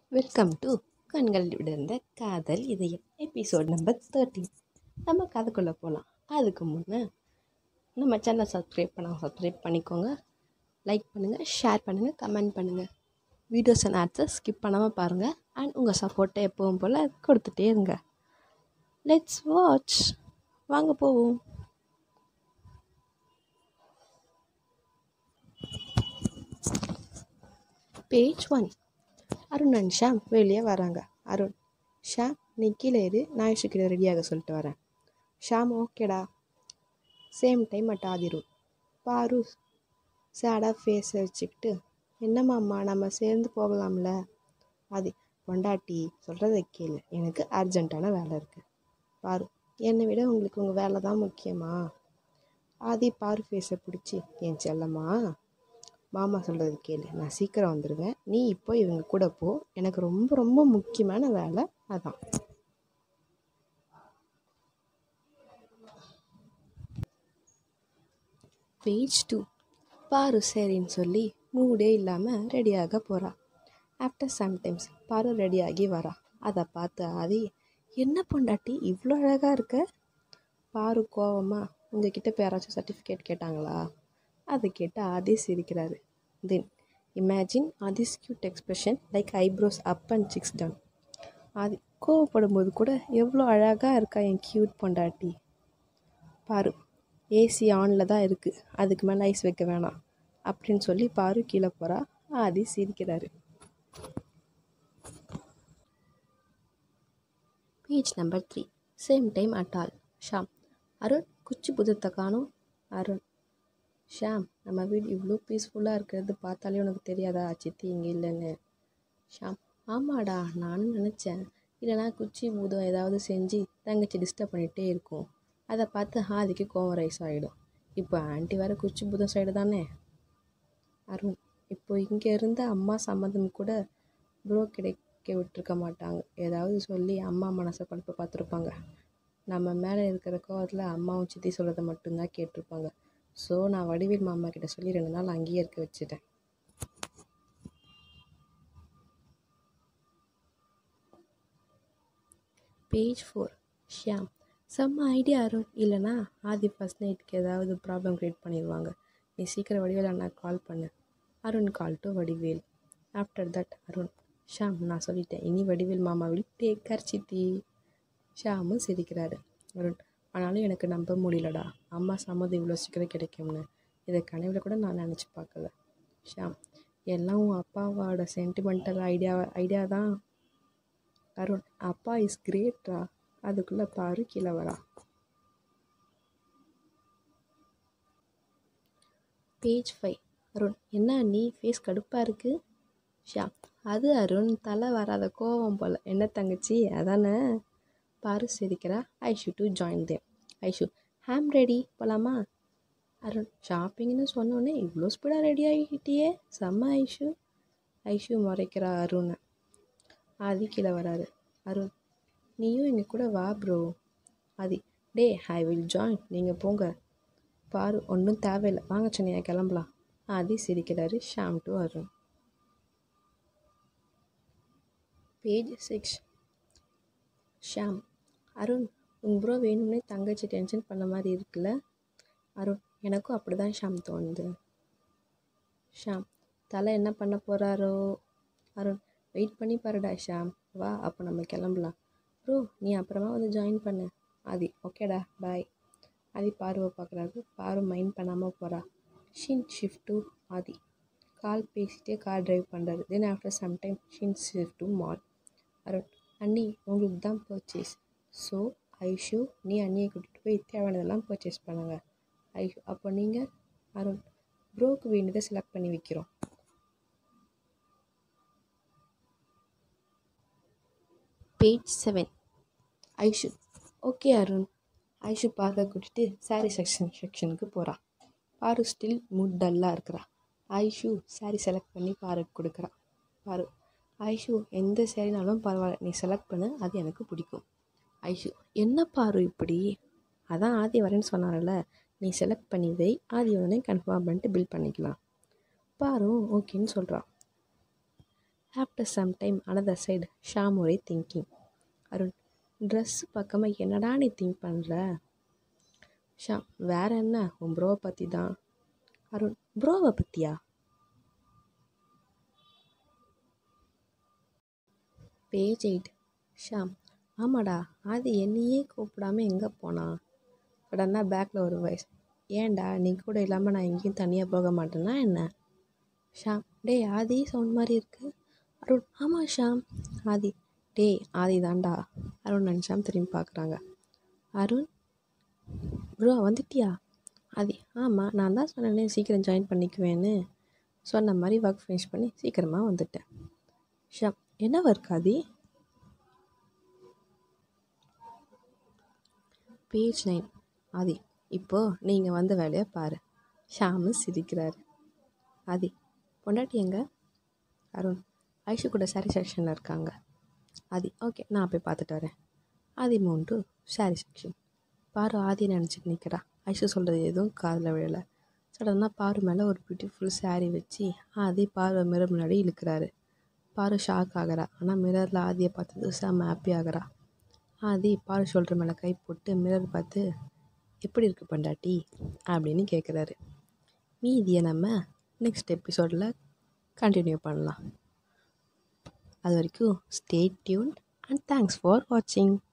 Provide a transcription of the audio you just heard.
welcome to கண்கள் விடர்ந்த காதல் இதயம் எபிசோட் நம்பர் தேர்ட்டீன் நம்ம கதைக்குள்ளே போகலாம் அதுக்கு முன்னே நம்ம சேனல் சப்ஸ்கிரைப் பண்ணால் சப்ஸ்கிரைப் பண்ணிக்கோங்க லைக் பண்ணுங்கள் ஷேர் பண்ணுங்கள் கமெண்ட் பண்ணுங்கள் வீடியோஸ் அண்ட் ஆட்ஸை ஸ்கிப் பண்ணாமல் பாருங்கள் அண்ட் உங்கள் சப்போர்ட்டை எப்பவும் போல் கொடுத்துட்டே இருங்க லெட்ஸ் வாட்ச் வாங்க போவோம் page one Arun and Sham வெளியே வராங்க அருண் ஷாம் நீ கீழே ஏறு நான் யோசிக்கிற ரெடியாக சொல்லிட்டு வரேன் ஷாம் ஓகேடா சேம் டைம் அட் ஆதிரு பாரு சேடாக ஃபேஸ் வச்சுக்கிட்டு என்னம்மாம்மா நம்ம சேர்ந்து போகலாம்ல ஆதி பொண்டாட்டி சொல்கிறத கேளு எனக்கு அர்ஜென்ட்டான வேலை இருக்குது பாரு என்னை விட உங்களுக்கு உங்கள் வேலை தான் முக்கியமா ஆதி பாரு ஃபேஸை பிடிச்சி என் செல்லம்மா மாமா சொல்கிறது கேளு நான் சீக்கிரம் வந்துடுவேன் நீ இப்போ இவங்க கூட போ எனக்கு ரொம்ப ரொம்ப முக்கியமான வேலை அதான் பேஜ் டூ பாரு சரின்னு சொல்லி மூடே இல்லாமல் ரெடியாக போகிறா ஆஃப்டர் சம்டைம்ஸ் பாரு ரெடியாகி வரா அதை பார்த்து ஆதி என்ன பொண்டாட்டி இவ்வளோ அழகாக இருக்க பாரு கோவமா உங்ககிட்ட இப்போ யாராச்சும் சர்டிஃபிகேட் கேட்டாங்களா அதை கேட்டு ஆதி சிரிக்கிறாரு then imagine Aadhi's cute expression like eyebrows up and six down Aadhi கோவப்படும் போது கூட எவ்வளோ அழகாக இருக்கா என் க்யூட் பொண்டாட்டி பாரு ஏசி ஆனில் தான் இருக்குது அதுக்கு மேலே ஐஸ் வைக்க வேணாம் அப்படின்னு சொல்லி பாரு கீழே போகிறா ஆதி சிரிக்கிறாரு page number three same time at all Sham Arun குச்சி புதத்தை காணும் அருண் ஷாம் நம்ம வீடு இவ்வளோ பீஸ்ஃபுல்லாக இருக்கிறது பார்த்தாலே உனக்கு தெரியாதா சித்தி இங்கே இல்லைன்னு ஷாம் ஆமாடா நானும் நினச்சேன் இல்லைனா குச்சி பூதம் ஏதாவது செஞ்சு தங்கச்சி டிஸ்டர்ப் பண்ணிகிட்டே இருக்கும் அதை பார்த்து ஆதிக்கு கோவம் ரைஸ் ஆகிடும் இப்போ ஆண்டி வேறு குச்சி பூதம் சைடு தானே அருண் இப்போ இங்கே இருந்த அம்மா சம்மந்தம் கூட ப்ரோ கிடைக்க விட்டுருக்க மாட்டாங்க ஏதாவது சொல்லி அம்மா மனசை குழப்ப பார்த்துருப்பாங்க நம்ம மேலே இருக்கிற கோவத்தில் அம்மாவும் சித்தி சொல்கிறத மட்டும்தான் கேட்டிருப்பாங்க ஸோ நான் வடிவேல் மாமா கிட்ட சொல்லி ரெண்டு நாள் அங்கேயே இருக்க வச்சுட்டேன் பேஜ் ஃபோர் ஷியாம் செம்ம ஐடியா அருண் இல்லைனா ஆதி ஃபஸ்ட் நைட்டுக்கு ஏதாவது ப்ராப்ளம் க்ரியேட் பண்ணிடுவாங்க நீ சீக்கிரம் வடிவேல் அண்ணா கால் பண்ணு Arun call to Vadivel after that Arun Sham நான் சொல்லிட்டேன் இனி வடிவேல் மாமாவில் டேக் கேர் சித்தி ஷாமும் சிரிக்கிறாரு அருண் ஆனாலும் எனக்கு நம்ப முடியலடா அம்மா சம்மதம் இவ்வளோ சீக்கிரம் கிடைக்கும்னு இதை கனவில் கூட நான் நினச்சி பார்க்கல ஷாம் எல்லாம் உன் அப்பாவோட சென்டிமெண்டல் ஐடியா ஐடியா தான் அருண் அப்பா இஸ் கிரேட்ரா அதுக்குள்ளே பாரு கீழே வரா பேஜ் ஃபைவ் அருண் என்ன நீ ஃபேஸ் கடுப்பாக இருக்கு ஷாம் அது அருண் தலை வராத கோவம் போல் என்ன தங்கச்சி அதானே பாரு சிரிக்கிறா Aishu to join them Aishu ஹேம் ரெடி போகலாமா அருண் ஷாப்பிங்னு சொன்னோன்னே இவ்வளோ ஸ்பீடாக ரெடி ஆகிட்டியே செம்ம ஐஷு ஐஷு முறைக்கிறா அருணை ஆதி கீழே வராரு அருண் நீயும் எங்கள் கூட வா ப்ரோ ஆதி டே ஐ வில் ஜாயின் நீங்கள் போங்க பாரு ஒன்றும் தேவையில்லை வாங்க சொன்னியா கிளம்பலாம் ஆதி சிரிக்கிறாரு Sham to Arun page six Sham Arun உங்கள் ப்ரோ வேணும்னே தங்கச்சி டென்ஷன் பண்ண மாதிரி இருக்குல்ல அருண் எனக்கும் அப்படி தான் ஷாம் தோணுது ஷாம் தலை என்ன பண்ண போகிறாரோ அருண் வெயிட் பண்ணி பாருடா ஷாம் வா அப்போ நம்ம கிளம்பலாம் ப்ரோ நீ அப்புறமா வந்து ஜாயின் பண்ணு ஆதி ஓகேடா பாய் ஆதி பாருவை பார்க்குறாரு பாரு மைண்ட் பண்ணாமல் போகிறா ஷின் ஷிஃப்ட் டு ஆதி கால் பேசிகிட்டே கார் டிரைவ் பண்ணுறாரு தென் ஆஃப்டர் சம் டைம் ஷின் ஷிஃப்ட் டு மால் அருண் அண்ணி உங்களுக்கு தான் பர்ச்சேஸ் ஸோ ஐஷு நீ அண்ணியை கூட்டிகிட்டு போய் தேவையானதெல்லாம் பர்ச்சேஸ் பண்ணுங்கள் ஐஷு அப்போ நீங்கள் அருண் ப்ரோக்கு வேண்டியதை செலக்ட் பண்ணி வைக்கிறோம் page seven Aishu okay Arun Aishu பார்க்க கூட்டிட்டு சாரீ செக்ஷன் செக்ஷனுக்கு போகிறா பாரு ஸ்டில் மூட் டல்லாக இருக்கிறா ஐஷு சாரீ செலக்ட் பண்ணி பாருக்கு கொடுக்குறா பாரு ஐஷு எந்த சேரீனாலும் பரவாயில்ல நீ செலக்ட் பண்ணு அது எனக்கு பிடிக்கும் ஐஷு என்ன பாரு இப்படி அதான் ஆதி வரேன்னு சொன்னார்ல நீ செலக்ட் பண்ணி வை ஆதி உடனே கன்ஃபார்ம் பண்ணிட்டு பில் பண்ணிக்கலாம் பாரு ஓகேன்னு சொல்கிறான் after some time another side Sham ஒரே திங்கிங் அருண் ட்ரெஸ் பக்கமாக என்னடா நீ திங்க் பண்ணுற ஷாம் வேற என்ன உன் ப்ரோவை பற்றி தான் அருண் ப்ரோவை பற்றியா பேஜ் எயிட் ஷாம் ஆமாடா அது என்னையே கூப்பிடாம எங்கே போனான் சடனாக பேக்கில் ஒரு வாய்ஸ் ஏன்டா நீ கூட இல்லாமல் நான் எங்கேயும் தனியாக போக மாட்டேன்னா என்ன ஷாம் டேய் ஆதி சவுண்ட் மாதிரி இருக்கு அருண் ஆமாம் ஷாம் ஆதி டேய் ஆதி தான்டா அருண் அண்ட் ஷாம் திரும்பி பார்க்குறாங்க அருண் ப்ரோ வந்துட்டியா ஆதி ஆமாம் நான் தான் சொன்னேனே சீக்கிரம் ஜாயின் பண்ணிக்குவேன்னு சொன்ன மாதிரி ஒர்க் ஃபினிஷ் பண்ணி சீக்கிரமாக வந்துட்டேன் ஷாம் என்ன work Aadhi page nine Aadhi இப்போது நீங்கள் வந்த வேலையை பாரு ஷாமு சிரிக்கிறாரு ஆதி பொண்டாட்டி எங்க அருண் ஐஷு கூட சாரி செக்ஷனில் இருக்காங்க ஆதி ஓகே நான் போய் பார்த்துட்டு வரேன் ஆதி மூணு டு சாரி செக்ஷன் பாரு ஆதி நினச்சிட்டு நிற்கிறா ஐஷு சொல்கிறது எதுவும் காதில் விழலை சடனாக பாரு மேலே ஒரு பியூட்டிஃபுல் saree வச்சு ஆதி பார்வை மிரர் முன்னாடி இழுக்கிறாரு பாரு ஷாக் ஆகிறா ஆனால் மிரரில் ஆதியை பார்த்தது செம்ம ஹாப்பி ஆகிறா ஆதி பாரு ஷோல்டர் மேலே கை போட்டு மிரர் பார்த்து எப்படி இருக்கு பண்டாட்டி அப்படின்னு கேட்குறாரு மீதியை நம்ம நெக்ஸ்ட் எபிசோடில் கண்டினியூ பண்ணலாம் அது வரைக்கும் stay tuned and thanks for வாட்சிங்